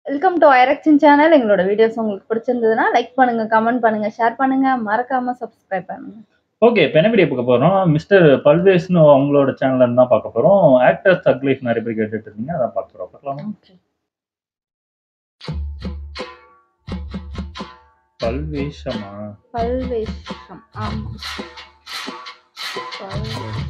Welcome to ஐரக்ஷன் channel எங்களோட videos உங்களுக்கு பிடிச்சிருந்ததுன்னா லைக் பண்ணுங்க கமெண்ட் பண்ணுங்க ஷேர் பண்ணுங்க மறக்காம சப்ஸ்கிரைப் பண்ணுங்க ஓகே இப்போ என்ன வீடியோ பார்க்க போறோம் மிஸ்டர் பல்வேஸ்னு அவங்களோட சேனல்ல இருந்து தான் பார்க்க போறோம் ஆக்டர்ஸ் அக்லிஷ் நிறைய பேர் கேட்டுட்டு இருந்தீங்க அதான் பார்க்க போறோம் பார்க்கலாமா பல்வேஷமா பல்வேஷம் ஆமா பல்வேஷம்.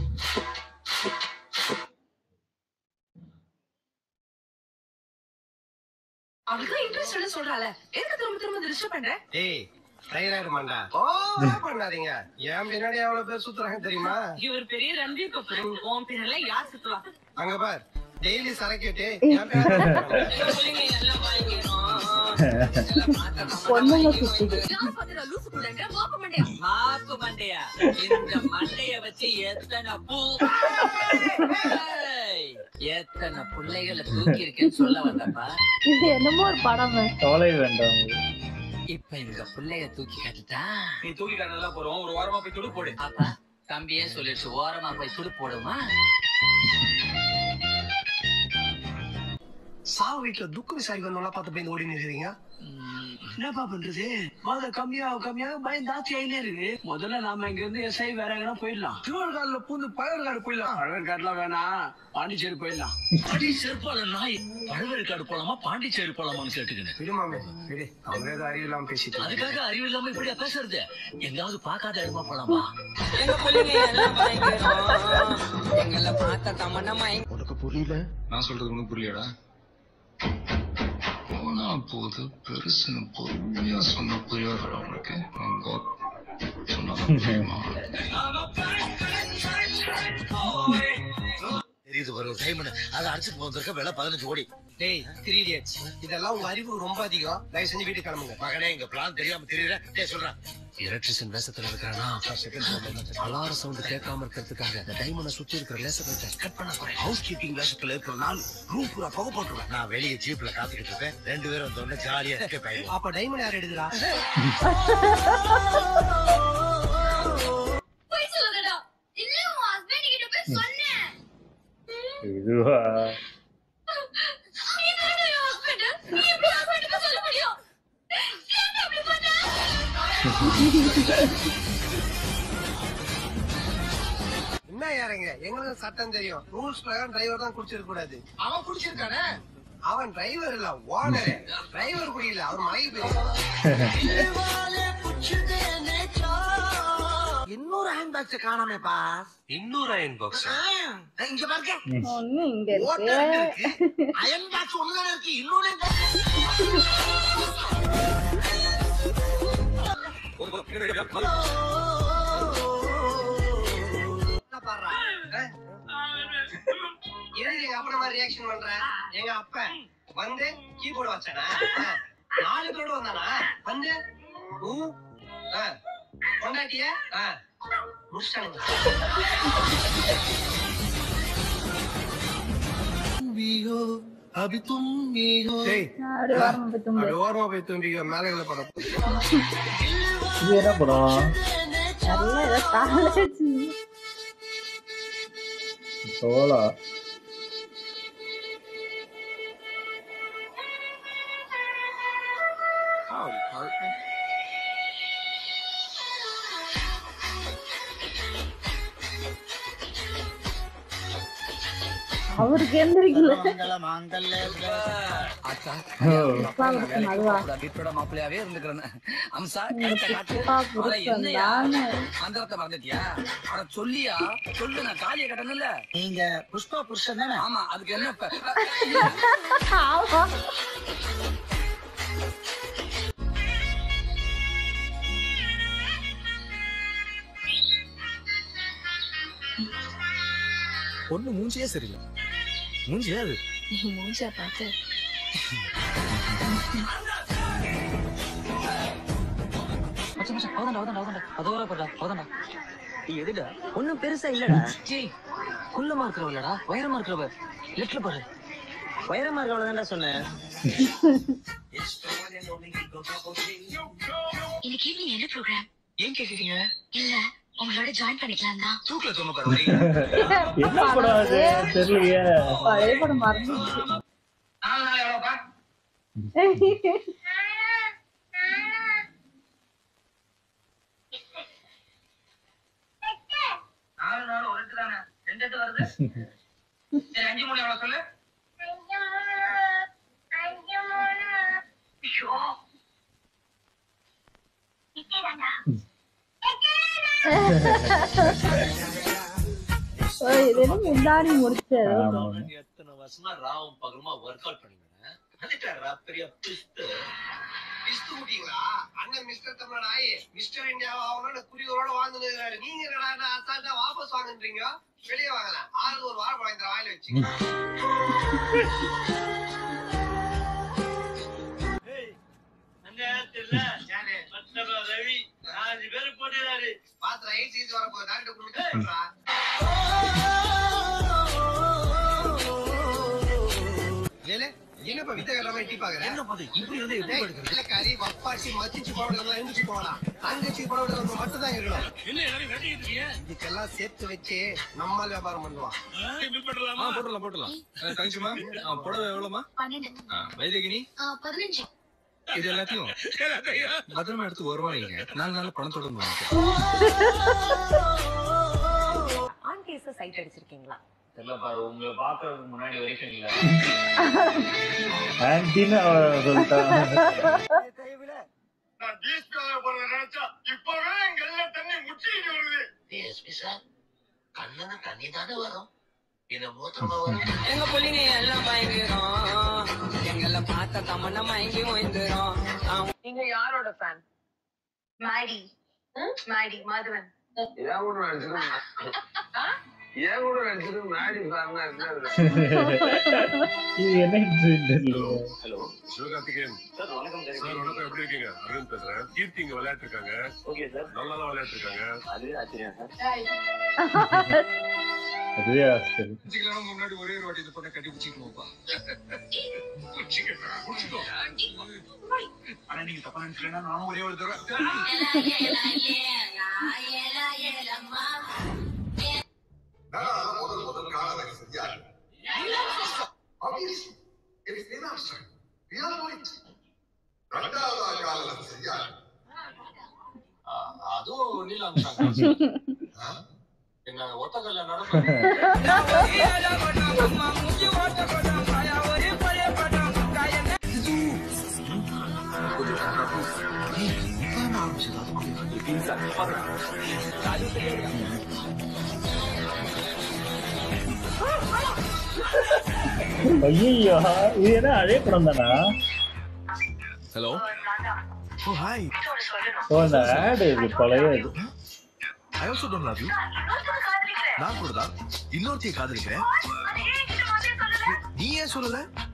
அவளுக்கு இன்ட்ரெஸ்ட் இல்ல சொல்றாள எதுக்கு திரும்ப திரும்ப டிஸ்டர்ப் பண்ற ஏய் தைராய்டு மண்டா ஓ பண்ணாதீங்க என் பின்னாடி எவ்வளவு பேர் சுத்துறாங்க தெரியுமா இவர் பெரிய ரன்வீர் கபூர் உன் பின்னால யார் சுத்துவா அங்க பார் டெய்லி சரக்கிட்டு பிள்ளைங்க எல்லாம் வாங்கிக்கிறோம் பொண்ணுங்க சுத்துது யார் பாத்துடா லூசு புள்ளங்க மாப்பு மண்டையா மாப்பு மண்டையா இந்த மண்டைய வச்சு எத்தனை பூ ஏய், எத்தனை பிள்ளைகளை தூக்கி இருக்கேன்னு சொல்ல வந்தப்பா இது என்னமோ ஒரு படம் கவலை வேண்டாம் இப்ப இந்த பிள்ளைய தூக்கி கட்டுட்டா நீ தூக்கி காட்டலாம் போறோம் ஒரு வாரமா போய் துடு போடு அப்பா தம்பியே சொல்லிடுச்சு ஓரமா போய் துடு போடுமா சாவு வீட்டுல துக்க விசாரிக்க வந்தவங்களா பார்த்து போய் ஓடி நிற்கிறீங்க என்னப்பா பண்றது முதல்ல கம்மியாக கம்மியாக பயம் தாச்சி ஆயினே இருக்கு முதல்ல நாம இங்க இருந்து எஸ்ஐ வேற எங்கன்னா போயிடலாம் திருவள்ளுக்காடுல பூந்து பழவர்காடு போயிடலாம் பழவேற்காடுலாம் வேணாம் பாண்டிச்சேரி போயிடலாம் அடி செருப்பால நாய் பழவேற்காடு போலாமா பாண்டிச்சேரி போலாமான்னு கேட்டுக்கினு விடுமாமே விடு அவங்க ஏதோ அறிவு இல்லாம பேசிட்டு அதுக்காக அறிவு இல்லாம இப்படியா பேசுறது எங்காவது பார்க்காத இடமா போலாமா எங்க பிள்ளைங்க எல்லாம் வாங்கிக்கிறோம் எங்களை பார்த்த தமன்னமா உனக்கு புரியல நான் சொல்றது ஒண்ணும் புரியலடா போனா போது பெருசுன்னு பொறுமையா சொன்ன புரியாதடா உனக்கு அங்க சொன்னதான் புரியுமா தெரியுது ஒரு டைமண்ட் அதை அடிச்சு போந்திருக்க விலை பதினஞ்சு கோடி டேய் த்ரீ இடியட்ஸ் இதெல்லாம் உங்க அறிவு ரொம்ப அதிகம் தயவு செஞ்சு வீட்டுக்கு கிளம்புங்க மகனே எங்க பிளான் தெரியாம தெரியல டேய் சொல்றேன் எலக்ட்ரிஷியன் வேஷத்துல இருக்கிறானா அலார சவுண்ட் கேட்காம இருக்கிறதுக்காக இந்த டைமண்ட சுத்தி இருக்கிற லேசர் கட் பண்ண போறேன் ஹவுஸ் கீப்பிங் வேஷத்துல இருக்கிற நான் ரூம் பூரா புகை போட்டுருவேன் நான் வெளியே ஜீப்ல காத்துக்கிட்டு இருப்பேன் ரெண்டு பேரும் வந்தோடனே ஜாலியா escape ஆயிடுவோம் அப்ப டைமண்ட் யார் எடுக்கிறா போய் சொல்லுங்கடா இல்ல உன் ஹஸ்பண்ட் கிட்ட போய் சொன்னேன் இதுவா என்னடா என் ஹஸ்பண்ட் நீ எப்படி ஹஸ்பண்ட் கிட்ட சொல்ல முடியும் ஏன் அப்படி பண்ண என்ன யாருங்க எங்களுக்கு சட்டம் தெரியும் ரூல்ஸ் பிரகாரம் டிரைவர் தான் குடிச்சிருக்க கூடாது அவன் குடிச்சிருக்கானே அவன் டிரைவர் இல்ல ஓனர் டிரைவர் குடியில அவர் மனைவி இன்னொரு ஹேண்ட் பேக்ஸ் காணாமேப்பா இன்னொரு அயன் பாக்ஸ் இங்க பாருங்க ஒண்ணு இங்க ஓட்டர் இருக்கு இருக்கு அயன் பாக்ஸ் ஒண்ணுதானே இருக்கு இன்னொன்னு பாடுறா எதுக்கு எங்க அப்பா மாதிரி ரியாக்ஷன் பண்ற எங்க அப்பா வந்து கீபோர்டு வச்சானா ஆ. நாலு பேரோட வந்தானா வந்து ஊ, ஆ. கொண்டாட்டிய ஆ. முடிச்சிட்டானுங்க டேய், அப்படி வரமா போய் தும்பு அப்படி ஓரமா போய் தூம்பிக்க மேல படம் இது என்ன படம் எல்லாம் ஏதோ காலேஜ் சோலா அவருக்கு எந்திரிக்கல அக்கா அப்பாவுக்கு நடுவா வீட்டோட மாப்பிள்ளையாவே இருந்துக்கிறேன் அம்சா இந்த கழுத்தை காட்டு புஷ்பா அட, புருஷன் என்னையா தானே மந்திரத்தை மறந்துட்டியா அட சொல்லியா சொல்லு நான் தாலியை கட்டணும்ல நீங்க புஷ்பா புருஷன் தானே ஆமா அதுக்கு என்ன இப்ப ஆமா பொண்ணு மூஞ்சியே சரியில்லை மூஞ்சியே அது மூஞ்சா பார்த்து மச்சான் மச்சான் அவதான்டா அவதான்டா அவதான்டா அதோ வர போடா அவதான்டா எதுடா ஒண்ணும் பெருசா இல்லடா ஜி குள்ளமா இருக்கிறவ இல்லடா உயரமா இருக்கிறவ லெட்ல பாரு உயரமா இருக்கவளதான்டா சொன்னேன் இன்னைக்கு ஈவினிங் என்ன ப்ரோக்ராம் ஏன் கேக்குறீங்க இல்ல உங்களோட ஜாயின் பண்ணிக்கலாம் தான் தூக்கல தூங்க பாருங்க என்ன படம் அது தெரியலையே பழைய படம் மறந்துச்சு நாலு நாள் எவ்வளோப்பா நாலு நாலு ஒரு எட்டு தானே ரெண்டு எட்டு வருது சரி அஞ்சு மூணு எவ்வளவு சொல்லு ஐயோ ஓ, இது என்ன முந்தாடி முடிச்சது ஆமா. எத்தனை வருஷமா ராவும் பகலுமா ஒர்க் அவுட் பண்ணிக்கிறேன் வந்துட்டாரா பெரிய பிஸ்து பிஸ்து குட்டிங்களா அண்ணன் மிஸ்டர் தமிழ் ஆயி மிஸ்டர் இந்தியா ஆகணும்னு குறியோட வாழ்ந்துருக்காரு நீங்க என்னடா அசால்ட்டா வாபஸ் வாங்குன்றீங்க வெளியே வாங்கலாம் ஆறு ஒரு வாழைப்பழம் இந்த வாயில வச்சு ரவி நாலு பேரு போட்டுறாரு பாத்திரம் எயிட் சீஸ் வரப்போ டாக்டர் கொடுத்துறா ஏலே என்னப்பா வித்த கட்ட மாதிரி டீ பாக்குற என்ன பாத்து இப்படி வந்து எப்படி எடுக்கிறது இல்லக்காரி வப்பாச்சி மச்சிச்சு போடுறதெல்லாம் எந்திரிச்சு போகலாம் தங்கச்சி போடுறது மட்டும் தான் இருக்கணும் என்ன எல்லாரும் வெட்டிட்டு இருக்கீங்க இதுக்கெல்லாம் சேர்த்து வச்சு நம்மால் வியாபாரம் பண்ணுவான் போட்டுடலாமா போட்டுடலாம் போட்டுடலாம் தேங்க்யூமா புடவை எவ்வளோமா பன்னெண்டு வைதகினி ஆ, பதினஞ்சு இது எல்லாத்தையும் பத்திரமா எடுத்து ஒரு ரூபாய்ங்க நாலு நாள் பணத்தோட வந்து வாங்கிக்க ஆன் கேஸ சைட் அடிச்சிருக்கீங்களா தெரியல பாரு உங்களை பாக்குறதுக்கு முன்னாடி வரைக்கும் இல்ல ஆன்டின்னு அவ சொல்லிட்டா நான் டிஎஸ்பி போறத நினைச்சா இப்பவே எங்க எல்லாம் தண்ணி முச்சிட்டு வருது டிஎஸ்பி சார் கண்ணுல தண்ணி தானே வரும் என்ன மூத்திரமா வரும் எங்க புள்ளிங்க எல்லாம் பயங்கரம் எங்களை பார்த்த தமன்னா மயங்கி ஓய்ந்துரும் நீங்க யாரோட ஃபேன் மாடி மாடி மாதவன் ஏன் கூட நடிச்சிட்டு ஏன் கூட நடிச்சிட்டு மேடி ஃபேன் இது என்ன தெரியல ஹலோ சிவகார்த்திகேயன் சார் வணக்கம் சார் வணக்கம் எப்படி இருக்கீங்க அரவிந்த் பேசுறேன் கீர்த்தி இங்க விளையாட்டு இருக்காங்க ஓகே சார் நல்லா தான் விளையாட்டு இருக்காங்க அது ஆச்சரியம் சார் அதுவே ஆச்சரியம் வச்சுக்கலாம் முன்னாடி ஒரே ஒரு வாட்டி இது பண்ண கட்டி பிடிச்சிக்கணும்ப்பா ஆனா நீங்க தப்பா நினைச்சீங்கன்னா நானும் ஒரே ஒரு தடவை முதல் முதல் காதலை செஞ்சார் Obviously, it is in abstract. We all know it. ரெண்டாவது காதலை செஞ்சார் அதுவும் நீலாம் என்ன ஒத்த கல்ல நடக்கும் ஐயோ இது என்ன அதே படம் தானா ஹலோ ஓ ஹாய் ஓ இந்த ஆடு இது பழைய இது I also don't love you நான் கூட தான் இன்னொருத்தைய காதலிக்கிறேன் நீ ஏன் சொல்லல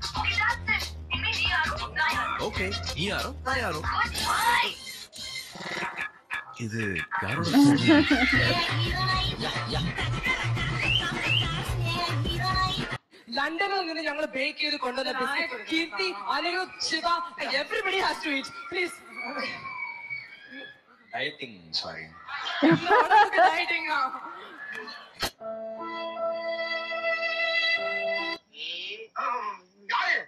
ஓகே நீ யாரோ நான் யாரோ இது யாரோட ലണ്ടനിൽ നിന്ന് ഞങ്ങൾ ബേക്ക് ചെയ്ത് കൊണ്ടുവന്ന biscuit Keerthi Anirudh Siva everybody has to eat please dieting sorry dieting யாரு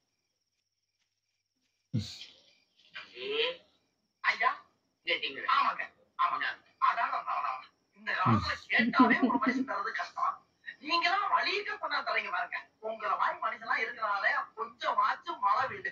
ஐயா ஆமாங்க ஆமாங்க அதான் அதான். இந்த காலத்துல கேட்டாவே ஒரு மனுஷன் தரது கஷ்டம் நீங்க தான் வழிக்க பண்ணா தரீங்க பாருங்க உங்களை மாதிரி மனுஷன்லாம் இருக்கிறனால கொஞ்சமாச்சும் மழை வீடு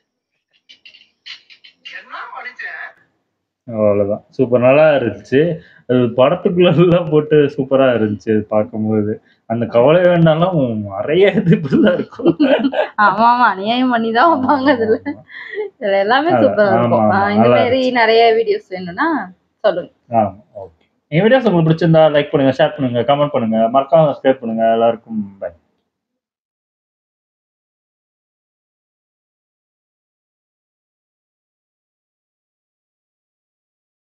என்ன மனுஷன் அவ்வளவுதான் சூப்பர் நல்லா இருந்துச்சு அது படத்துக்குள்ள எல்லாம் போட்டு சூப்பரா இருந்துச்சு அது பார்க்கும்போது அந்த கவலை வேண்டாலும் நிறைய இது இப்படிதான் இருக்கும் ஆமா ஆமா அநியாயம் பண்ணி தான் வைப்பாங்க அதுல இதுல எல்லாமே அதான், சூப்பரா இருக்கும் ஆமா, ஆஹ் இந்த நல்லா மாதிரி நிறைய வீடியோஸ் வேணும்னா சொல்லுங்க ஆமா ஓகே என் வீடியோஸ் உங்களுக்கு பிடிச்சிருந்தா லைக் பண்ணுங்க ஷேர் பண்ணுங்க கமெண்ட் பண்ணுங்க மறக்காம சப்ஸ்கிரைப் பண்ணுங்க எல்லாருக்கும் பை